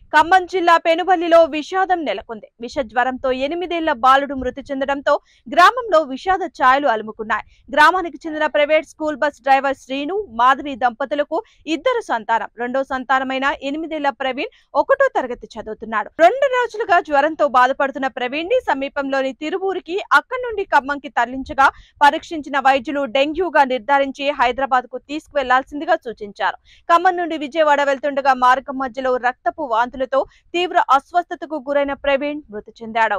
ఖమ్మం జిల్లా పెనుబల్లిలో విషాదం నెలకొంది విష జ్వరంతో ఎనిమిదేళ్ల బాలుడు మృతి చెందడంతో గ్రామంలో విషాద ఛాయలు అలుముకున్నాయి గ్రామానికి చెందిన private school bus driver Srinu Madhavi దంపతులకు ఇద్దరు సంతానం రెండో సంతానమైన ఎనిమిదేళ్ల ప్రవీణ్ ఒకటో తరగతి చదువుతున్నాడు రెండు రోజులుగా జ్వరంతో బాధపడుతున్న ప్రవీణ్ ని సమీపంలోని తిరువూరికి అక్కడి నుండి ఖమ్మంకి తరలించగా పరీక్షించిన వైద్యులు డెంగ్యూగా నిర్ధారించి హైదరాబాద్ కు తీసుకువెళ్లాల్సిందిగా సూచించారు ఖమ్మం నుండి విజయవాడ వెళ్తుండగా మార్గం మధ్యలో రక్తపు వాంతులతో తీవ్ర అస్వస్థతకు గురైన ప్రవీణ్ మృతి చెందాడు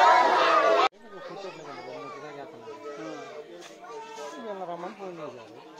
వీళ్ళ రమ్మని ఫోన్ చేశారు